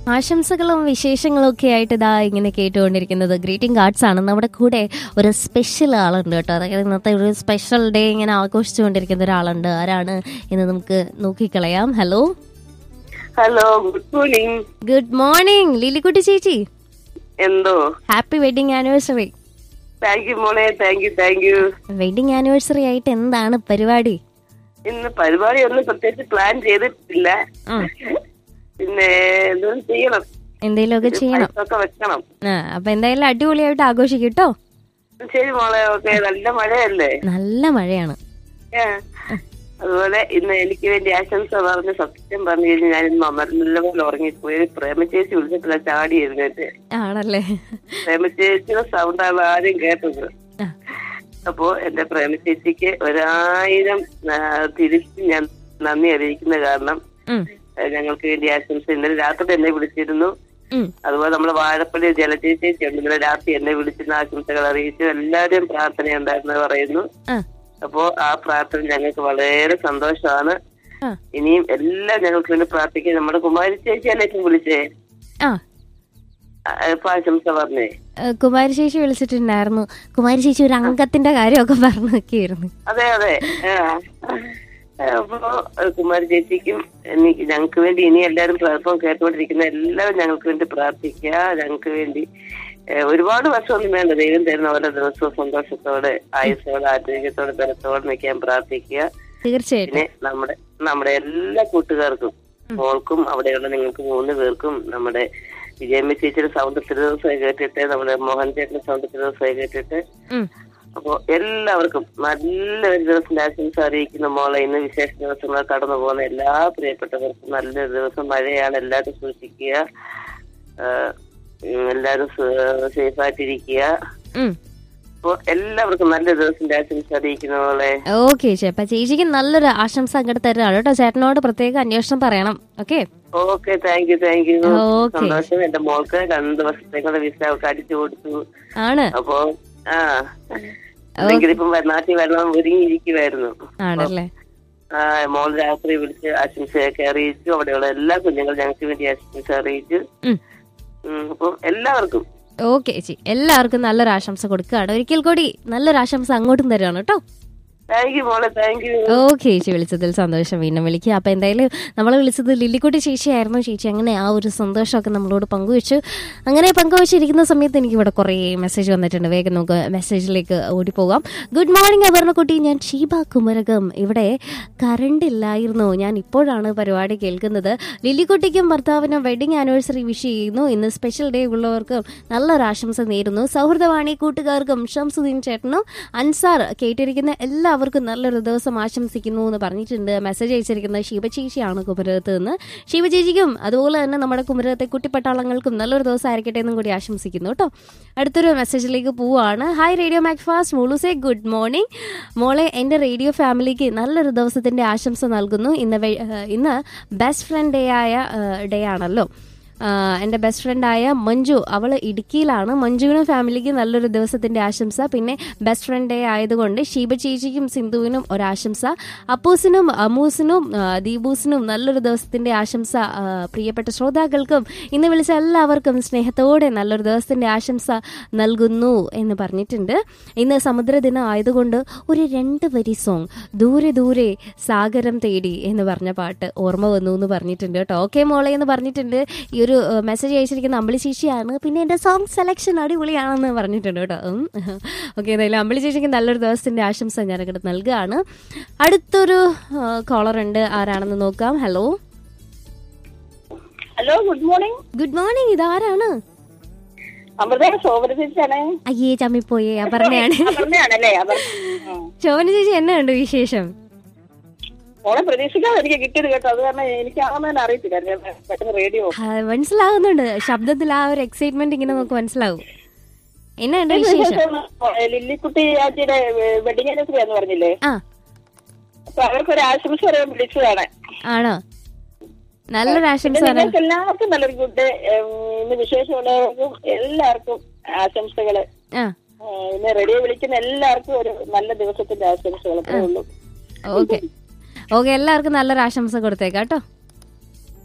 ആശംസകളും വിശേഷങ്ങളും ഒക്കെ ആയിട്ട് ഇതാ ഇങ്ങനെ കേട്ടുകൊണ്ടിരിക്കുന്നത് ഗ്രീറ്റിംഗ് കാർഡ്സ് ആണ് നമ്മുടെ കൂടെ ഒരു സ്പെഷ്യൽ ആളുണ്ട് കേട്ടോ അതായത് ഇന്നത്തെ ഒരു സ്പെഷ്യൽ ഡേ ഇങ്ങനെ ആഘോഷിച്ചുകൊണ്ടിരിക്കുന്ന ഒരാളുണ്ട് ആരാണ് എന്ന് നമുക്ക് നോക്കിക്കളയാം hello hello good morning good morning Lilykutty ചേച്ചി എന്തോ happy wedding anniversary thank you മോളെ thank you thank you wedding anniversary ആയിട്ട് എന്താണ് പരിപാടി ഇന്ന് പരിപാടി ഒന്നും പ്രത്യേകിച്ച് പ്ലാൻ ചെയ്തിട്ടില്ല ഉം. പിന്നെ എന്തും ചെയ്യണം എന്തെങ്കിലുമൊക്കെ ചെയ്യണം ഒക്കെ വെക്കണം ആ അപ്പൊ എന്തായാലും അടിപൊളിയായിട്ട് ആഘോഷിക്കും കേട്ടോ ശരി മോളെ ഓക്കെ നല്ല മഴയല്ലേ നല്ല മഴയാണ് ഏ. അതുപോലെ ഇന്ന് എനിക്ക് വേണ്ടി ആശംസ പറഞ്ഞ് സത്യം പറഞ്ഞു കഴിഞ്ഞാൽ ഞാൻ ഇന്ന് അമരല്ല പോലെ ഉറങ്ങിപ്പോയി പ്രേമ ചേച്ചി വിളിച്ചിട്ടില്ല ചാടി എഴുന്നേറ്റ് ആണല്ലേ പ്രേമ ചേച്ചിയുടെ സൗണ്ടാണ് ആദ്യം കേട്ടത് ആ. അപ്പോ എന്റെ പ്രേമ ചേച്ചിക്ക് ഒരായിരം ആ, തിരിച്ച് ഞാൻ നന്ദി അറിയിക്കുന്ന കാരണം ഉം, ആ, ഞങ്ങൾക്ക് വേണ്ടി ആശംസ ഇന്നലെ രാത്രി എന്നെ വിളിച്ചിരുന്നു ഉം. അതുപോലെ നമ്മൾ വാഴപ്പള്ളി ജലചേച്ചി ഉണ്ട് ഇന്നലെ രാത്രി എന്നെ വിളിച്ചിരുന്ന ആശംസകൾ അറിയിച്ചു എല്ലാവരും പ്രാർത്ഥന ഉണ്ടായിരുന്നു പറയുന്നു ആ, അപ്പോ ആ പ്രാർത്ഥന ഞങ്ങൾക്ക് വളരെ സന്തോഷമാണ് ആ. ഇനിയും എല്ലാം ഞങ്ങൾക്ക് വേണ്ടി പ്രാർത്ഥിക്കാൻ നമ്മുടെ കുമാരി ചേച്ചിയാണ് ഏറ്റവും വിളിച്ചേ ആ ആ, ഇപ്പൊ ആശംസ പറഞ്ഞേ ഏഹ് കുമാരി ചേച്ചി വിളിച്ചിട്ടുണ്ടായിരുന്നു കുമാരി ചേച്ചി ഒരു അംഗത്തിന്റെ കാര്യമൊക്കെ പറഞ്ഞു നിൽക്കുകയായിരുന്നു അതെ അതെ ആ. അപ്പോ ഏഹ്, കുമാരി ചേച്ചിക്കും എനിക്ക് ഞങ്ങൾക്ക് വേണ്ടി ഇനി എല്ലാവരും ഇപ്പം കേട്ടുകൊണ്ടിരിക്കുന്ന എല്ലാവരും ഞങ്ങൾക്ക് വേണ്ടി പ്രാർത്ഥിക്കുക ഞങ്ങൾക്ക് വേണ്ടി ഏഹ്, ഒരുപാട് വർഷമൊന്നും വേണ്ട ദൈവം തരുന്ന ഓരോ ദിവസവും സന്തോഷത്തോടെ ആയുസോടെ ആരോഗ്യത്തോടെ ബലത്തോടെ നിൽക്കാൻ പ്രാർത്ഥിക്കുക തീർച്ചയായിട്ടും പിന്നെ നമ്മുടെ നമ്മുടെ എല്ലാ കൂട്ടുകാർക്കും മോൾക്കും അവിടെയുള്ള നിങ്ങൾക്ക് മൂന്ന് പേർക്കും നമ്മുടെ വിജയമ്മ ചേച്ചിയുടെ സൗണ്ട് ഇത്ര ദിവസമായി കേട്ടിട്ട് നമ്മുടെ മോഹൻ ചേട്ടന്റെ സൗണ്ട് ഇത്ര ദിവസമായി കേട്ടിട്ട് ഉം. അപ്പോ എല്ലാവർക്കും നല്ലൊരു ദിവസം ആശംസ അറിയിക്കുന്ന മോളെ ഇന്ന് വിശേഷ ദിവസങ്ങൾ കടന്നു പോകുന്ന എല്ലാ പ്രിയപ്പെട്ടവർക്കും നല്ലൊരു ദിവസം മഴയാണ് എല്ലാവരും സൂക്ഷിക്കുക ആഹ് ഉം എല്ലാവരും സേഫ് ആയിട്ടിരിക്കുക ഉം. അപ്പോ എല്ലാവർക്കും നല്ലൊരു ദിവസം ആശംസ അറിയിക്കുന്ന മോളെ ഓക്കെ ചേച്ചി അപ്പൊ ചേച്ചിക്ക് നല്ലൊരു ആശംസ അങ്ങോട്ട് തരുന്നതാണ് കേട്ടോ ചേട്ടനോട് പ്രത്യേക അന്വേഷണം പറയണം okay okay thank you thank you Okay. സന്തോഷം എന്റെ മോൾക്ക് രണ്ട് വർഷത്തേക്കുള്ള വിസ അവർക്ക് അടിച്ചു കൊടുത്തു ആണ് അപ്പൊ ആ അല്ലെങ്കിൽ ഇപ്പം നാട്ടിൽ വരണം ഒരുങ്ങിയിരിക്കുമായിരുന്നു ആണല്ലേ ആ മോൾ രാത്രി വിളിച്ച് ആശംസയൊക്കെ അറിയിച്ചു അവിടെയുള്ള എല്ലാ കുഞ്ഞുങ്ങളും ഞങ്ങൾക്ക് വേണ്ടി ആശംസ അറിയിച്ചു ഉം. ഉം, അപ്പം എല്ലാവർക്കും ഓക്കെ ചേച്ചി എല്ലാവർക്കും നല്ലൊരു ആശംസ കൊടുക്കുകയാണ് ഒരിക്കൽ കൂടി നല്ലൊരു ആശംസ അങ്ങോട്ടും തരുവാണ് കേട്ടോ താങ്ക് യു മോളെ താങ്ക് യു ഓക്കെ ചേച്ചി വിളിച്ചതിൽ സന്തോഷം വീണ്ടും വിളിക്കുക അപ്പൊ എന്തായാലും നമ്മളെ വിളിച്ചത് ലില്ലിക്കുട്ടി ചേച്ചിയായിരുന്നു ചേച്ചി അങ്ങനെ ആ ഒരു സന്തോഷമൊക്കെ നമ്മളോട് പങ്കുവെച്ചു അങ്ങനെ പങ്കുവെച്ചിരിക്കുന്ന സമയത്ത് എനിക്ക് ഇവിടെ കുറേ മെസ്സേജ് വന്നിട്ടുണ്ട് വേഗം നമുക്ക് മെസ്സേജിലേക്ക് ഓടിപ്പോകാം ഗുഡ് മോർണിംഗ് അപർണക്കുട്ടി ഞാൻ ഷീബ കുമരകം ഇവിടെ കറണ്ട് ഇല്ലായിരുന്നു ഞാൻ ഇപ്പോഴാണ് പരിപാടി കേൾക്കുന്നത് ലില്ലിക്കുട്ടിക്കും ഭർത്താവിനും വെഡിങ് ആനിവേഴ്സറി വിഷ് ചെയ്യുന്നു ഇന്ന് സ്പെഷ്യൽ ഡേ ഉള്ളവർക്കും നല്ലൊരു ആശംസ നേരുന്നു സൗഹൃദവാണി കൂട്ടുകാർക്കും ഷംസുദ്ദീൻ ചേട്ടനും അൻസാർ കേട്ടിരിക്കുന്ന എല്ലാവർക്കും നല്ലൊരു ദിവസം ആശംസിക്കുന്നു എന്ന് പറഞ്ഞിട്ടുണ്ട് മെസ്സേജ് അയച്ചിരിക്കുന്നത് ശിവചേച്ചിയാണ് കുമരകത്ത് നിന്ന് ശിവചേച്ചിക്കും അതുപോലെ തന്നെ നമ്മുടെ കുമരകത്തെ കുട്ടിപ്പട്ടാളങ്ങൾക്കും നല്ലൊരു ദിവസം ആയിരിക്കട്ടെ എന്നും കൂടി ആശംസിക്കുന്നു കേട്ടോ അടുത്തൊരു മെസ്സേജിലേക്ക് പോവാണ് ഹായ് റേഡിയോ മാക് ഫാസ്റ്റ് മോളൂസേ ഗുഡ് മോർണിംഗ് മോളെ എൻ്റെ റേഡിയോ ഫാമിലിക്ക് നല്ലൊരു ദിവസത്തിന്റെ ആശംസ നൽകുന്നു ഇന്ന് വെ- ഏഹ് ഇന്ന് ബെസ്റ്റ് ഫ്രണ്ട് ഡേ ആയ ഡേ ആണല്ലോ ആഹ് എൻ്റെ ബെസ്റ്റ് ഫ്രണ്ടായ മഞ്ജു അവൾ ഇടുക്കിയിലാണ് മഞ്ജുവിനും ഫാമിലിക്ക് നല്ലൊരു ദിവസത്തിന്റെ ആശംസ പിന്നെ ബെസ്റ്റ് ഫ്രണ്ട് ഡേ ആയതുകൊണ്ട് ഷീബ ചേച്ചിക്കും സിന്ധുവിനും ഒരാശംസ അപ്പൂസിനും അമൂസിനും ആഹ് ദീപൂസിനും നല്ലൊരു ദിവസത്തിന്റെ ആശംസ ആഹ് പ്രിയപ്പെട്ട ശ്രോതാക്കൾക്കും ഇന്ന് വിളിച്ച എല്ലാവർക്കും സ്നേഹത്തോടെ നല്ലൊരു ദിവസത്തിന്റെ ആശംസ നൽകുന്നു എന്ന് പറഞ്ഞിട്ടുണ്ട് ഇന്ന് സമുദ്രദിനം ആയതുകൊണ്ട് ഒരു രണ്ട് വരി സോങ് ദൂരെ ദൂരെ സാഗരം തേടി എന്ന് പറഞ്ഞ പാട്ട് ഓർമ്മ വന്നു എന്ന് പറഞ്ഞിട്ടുണ്ട് കേട്ടോ ഓക്കെ മോളെ എന്ന് പറഞ്ഞിട്ടുണ്ട് ഈ ഒരു മെസ്സേജ് അയച്ചിരിക്കുന്ന അമ്പിളി ചേച്ചിയാണ് പിന്നെ എൻ്റെ സോങ് സെലക്ഷൻ അടിപൊളിയാണെന്ന് പറഞ്ഞിട്ടുണ്ട് കേട്ടോ ഓക്കെ എന്തായാലും അമ്പിളി ചേച്ചിക്ക് നല്ലൊരു ദിവസത്തിന്റെ ആശംസ ഞാൻ അങ്ങോട്ട് നൽകുകയാണ് അടുത്തൊരു കോളർ ഉണ്ട് ആരാണെന്ന് നോക്കാം hello hello good morning good morning ഇതാരാണ് അമൃത ശോഭന ചേച്ചിയാണ് അയ്യേ ചമ്മിപ്പോയേ അപർണയാണ് പറഞ്ഞാണല്ലേ ശോഭന ചേച്ചി എന്നാ ഉണ്ട് വിശേഷം മോളെ പ്രതീക്ഷിക്കാതെ എനിക്ക് കിട്ടിയത് കേട്ടോ അത് കാരണം എനിക്ക് ആണെന്ന് അറിയത്തില്ല പെട്ടെന്ന് റേഡിയോ ആ, മനസ്സിലാകുന്നുണ്ട് ശബ്ദത്തിൽ ആ ഒരു എക്സൈറ്റ്മെന്റ് ഇങ്ങനെ നമുക്ക് മനസ്സിലാവും എന്നാണ്ട് വിശേഷം ലില്ലിക്കുട്ടി ആച്ചിയുടെ വെഡിങ് ആനിവേഴ്സറി എന്ന് പറഞ്ഞില്ലേ ആ അപ്പൊ അവർക്കൊരു ആശംസ പറയാൻ വിളിച്ചതാണ് ആണോ നല്ലൊരു ആശംസ പിന്നെ പറയാം നിങ്ങൾക്ക് എല്ലാവർക്കും നല്ലൊരു ഗുഡ് ഇന്ന് വിശേഷമുള്ളവർക്കും എല്ലാവർക്കും ആശംസകള് ആ ഏഹ് ഇന്ന് റേഡിയോ വിളിക്കുന്ന എല്ലാവർക്കും ഒരു നല്ല ദിവസത്തിന്റെ ആശംസകൾ അത്രേ ഉള്ളൂ ഓക്കെ ഓക്കെ എല്ലാവർക്കും നല്ലൊരു ആശംസ കൊടുത്തേക്കാം കേട്ടോ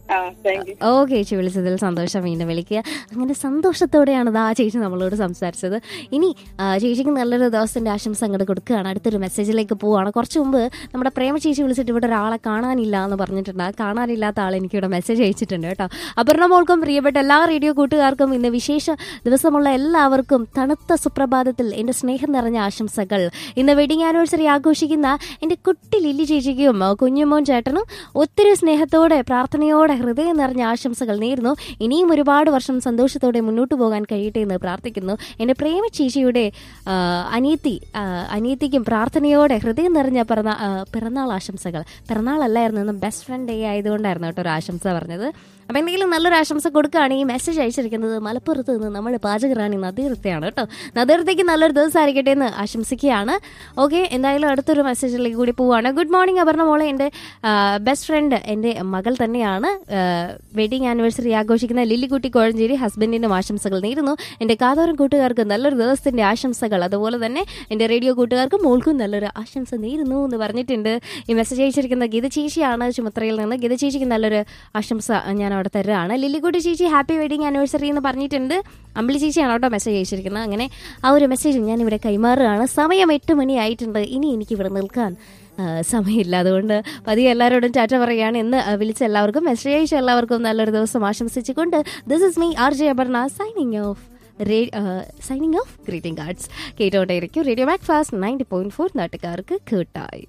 ആ താങ്ക് യു ഓക്കെ ചേച്ചി വിളിച്ചതിൽ സന്തോഷം വീണ്ടും വിളിക്കുക അങ്ങനെ സന്തോഷത്തോടെയാണ് ദാ ചേച്ചി നമ്മളോട് സംസാരിച്ചത് ഇനി ആ, ചേച്ചിക്ക് നല്ലൊരു ദിവസത്തിന്റെ ആശംസ അങ്ങോട്ട് കൊടുക്കുകയാണ് അടുത്തൊരു മെസ്സേജിലേക്ക് പോവുകയാണ് കുറച്ച് മുമ്പ് നമ്മുടെ പ്രേമ ചേച്ചി വിളിച്ചിട്ട് ഇവിടെ ഒരാളെ കാണാനില്ല എന്ന് പറഞ്ഞിട്ടുണ്ട് ആ കാണാനില്ലാത്ത ആൾ എനിക്കിവിടെ മെസ്സേജ് അയച്ചിട്ടുണ്ട് കേട്ടോ അപർണ മോൾക്കും പ്രിയപ്പെട്ട എല്ലാ റേഡിയോ കൂട്ടുകാർക്കും ഇന്ന് വിശേഷ ദിവസമുള്ള എല്ലാവർക്കും തണുത്ത സുപ്രഭാതത്തിൽ എന്റെ സ്നേഹം നിറഞ്ഞ ആശംസകൾ ഇന്ന് വെഡിങ് ആനിവേഴ്സറി ആഘോഷിക്കുന്ന എന്റെ കുട്ടി ലില്ലി ചേച്ചിക്കും ആ, കുഞ്ഞുമോൻ ചേട്ടനും ഒത്തിരി സ്നേഹത്തോടെ പ്രാർത്ഥനയോടെ ഹൃദയം നിറഞ്ഞ ആശംസകൾ നേരുന്നു ഇനിയും ഒരുപാട് വർഷം സന്തോഷത്തോടെ മുന്നോട്ട് പോകാൻ കഴിയട്ടെ എന്ന് പ്രാർത്ഥിക്കുന്നു എന്റെ പ്രേമ ചേച്ചിയുടെ ആ, അനിയത്തി ആ, അനിയത്തിക്കും പ്രാർത്ഥനയോടെ ഹൃദയം നിറഞ്ഞ പിറന്നാ ആ, പിറന്നാൾ ആശംസകൾ പിറന്നാളല്ലായിരുന്നു ഇന്ന് ബെസ്റ്റ് ഫ്രണ്ട് ഡേ ആയതുകൊണ്ടായിരുന്നു കേട്ടോ ഒരു ആശംസ പറഞ്ഞത് അപ്പൊ എന്തെങ്കിലും നല്ലൊരു ആശംസ കൊടുക്കുകയാണെങ്കിൽ മെസ്സേജ് അയച്ചിരിക്കുന്നത് മലപ്പുറത്ത് നിന്ന് നമ്മുടെ പാചകറാണി നദീർത്തയാണ് കേട്ടോ നദീർത്തേക്ക് നല്ലൊരു ദിവസം ആയിരിക്കട്ടെ എന്ന് ആശംസിക്കുകയാണ് ഓക്കെ എന്തായാലും അടുത്തൊരു മെസ്സേജിലേക്ക് കൂടി പോവുകയാണ് ഗുഡ് മോർണിംഗ് അപർണ മോളെ എൻ്റെ ബെസ്റ്റ് ഫ്രണ്ട് എൻ്റെ മകൾ തന്നെയാണ് വെഡിങ് ആനിവേഴ്സറി ആഘോഷിക്കുന്ന ലില്ലിക്കുട്ടി കോഴഞ്ചേരി ഹസ്ബൻഡിനും ആശംസകൾ നേരുന്നു എൻ്റെ കാതോരം കൂട്ടുകാർക്ക് നല്ലൊരു ദിവസത്തിന്റെ ആശംസകൾ അതുപോലെ തന്നെ എൻ്റെ റേഡിയോ കൂട്ടുകാർക്കും മോൾക്കും നല്ലൊരു ആശംസ നേരുന്നു എന്ന് പറഞ്ഞിട്ടുണ്ട് ഈ മെസ്സേജ് അയച്ചിരിക്കുന്ന ഗീത ചേച്ചിയാണ് ചുമത്രയിൽ നിന്ന് ഗീത ചേച്ചിക്ക് നല്ലൊരു ആശംസ ഞാൻ അവിടെ തരുകയാണ് ലില്ലിക്കുട്ടി ചേച്ചി ഹാപ്പി വെഡിങ് ആനിവേഴ്സറി എന്ന് പറഞ്ഞിട്ടുണ്ട് അമ്പിളി ചേച്ചിയാണ് കേട്ടോ മെസ്സേജ് അയച്ചിരിക്കുന്നത് അങ്ങനെ ആ ഒരു മെസ്സേജ് ഞാൻ ഇവിടെ കൈമാറുകയാണ് സമയം എട്ട് മണി ആയിട്ടുണ്ട് ഇനി എനിക്ക് ഇവിടെ നിൽക്കാൻ ആ, സമയമില്ല അതുകൊണ്ട് പതിയെ എല്ലാവരോടും ടാറ്റ പറയുകയാണ് ഇന്ന് ആ, വിളിച്ച എല്ലാവർക്കും മെസ്സേജ് അയച്ച എല്ലാവർക്കും നല്ലൊരു ദിവസം ആശംസിച്ചുകൊണ്ട് this is me R J Aparna signing off signing off greeting cards കേട്ടോണ്ടേയിരിക്കും radio Macfast ninety point four നാട്ടുകാർക്ക് കേട്ടായി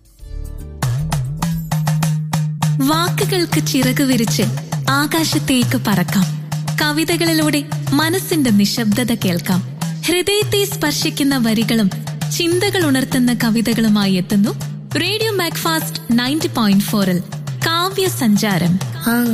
വാക്കുകൾക്ക് ചിറക് വിരിച്ച് ആകാശത്തേക്ക് പറക്കാം കവിതകളിലൂടെ മനസ്സിന്റെ നിശബ്ദത കേൾക്കാം ഹൃദയത്തെ സ്പർശിക്കുന്ന വരികളും ചിന്തകൾ ഉണർത്തുന്ന കവിതകളുമായി എത്തുന്നു റേഡിയോ മാക്ഫാസ്റ്റ് നയൻറ്റി പോയിന്റ് ഫോറിൽ കാവ്യ സഞ്ചാരം